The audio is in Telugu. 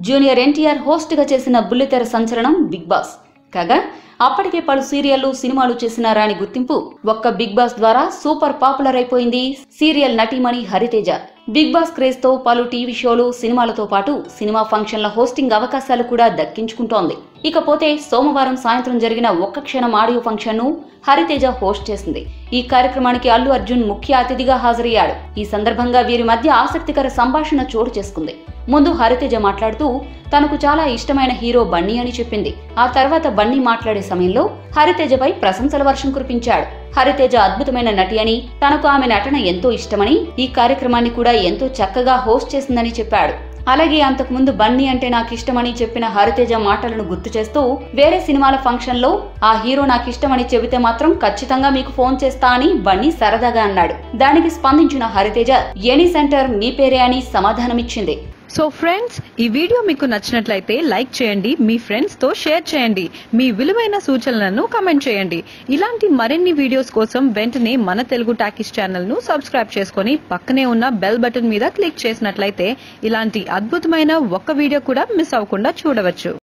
జూనియర్ ఎన్టీఆర్ హోస్ట్ గా చేసిన బుల్లితెర సంచలనం బిగ్ బాస్ కాగా అప్పటికే పలు సీరియళ్లు సినిమాలు చేసిన రాణి గుర్తింపు ఒక్క బిగ్ బాస్ ద్వారా సూపర్ పాపులర్ అయిపోయింది సీరియల్ నటీమణి హరితేజ బిగ్ బాస్ క్రేజ్ తో పలు టీవీ షోలు సినిమాలతో పాటు సినిమా ఫంక్షన్ల హోస్టింగ్ అవకాశాలు కూడా దక్కించుకుంటోంది ఇకపోతే సోమవారం సాయంత్రం జరిగిన ఒక్క క్షణం ఆడియో ఫంక్షన్ ను హరితేజ హోస్ట్ చేసింది ఈ కార్యక్రమానికి అల్లు అర్జున్ ముఖ్య అతిథిగా హాజరయ్యాడు ఈ సందర్భంగా వీరి మధ్య ఆసక్తికర సంభాషణ చోటు చేసుకుంది ముందు హరితేజ మాట్లాడుతూ తనకు చాలా ఇష్టమైన హీరో బన్నీ అని చెప్పింది ఆ తర్వాత బన్నీ మాట్లాడే సమయంలో హరితేజపై ప్రశంసల వర్షం కురిపించాడు హరితేజ అద్భుతమైన నటి అని తనకు ఆమె నటన ఎంతో ఇష్టమని ఈ కార్యక్రమాన్ని కూడా ఎంతో చక్కగా హోస్ట్ చేసిందని చెప్పాడు అలాగే అంతకుముందు బన్నీ అంటే నాకు ఇష్టమని చెప్పిన హరితేజ మాటలను గుర్తు చేస్తూ వేరే సినిమాల ఫంక్షన్ లో ఆ హీరో నాకు ఇష్టమని చెబితే మాత్రం ఖచ్చితంగా మీకు ఫోన్ చేస్తా అని బన్నీ సరదాగా అన్నాడు దానికి స్పందించిన హరితేజ ఎనీ సెంటర్ మీ పేరే అని సమాధానమిచ్చింది సో ఫ్రెండ్స్ ఈ వీడియో మీకు నచ్చినట్లయితే లైక్ చేయండి మీ ఫ్రెండ్స్ తో షేర్ చేయండి మీ విలువైన సూచనలను కమెంట్ చేయండి ఇలాంటి మరిన్ని వీడియోస్ కోసం వెంటనే మన తెలుగు టాకీస్ ఛానల్ ను సబ్స్క్రైబ్ చేసుకొని పక్కనే ఉన్న బెల్ బటన్ మీద క్లిక్ చేసినట్లయితే ఇలాంటి అద్భుతమైన ఒక్క వీడియో కూడా మిస్ అవ్వకుండా చూడవచ్చు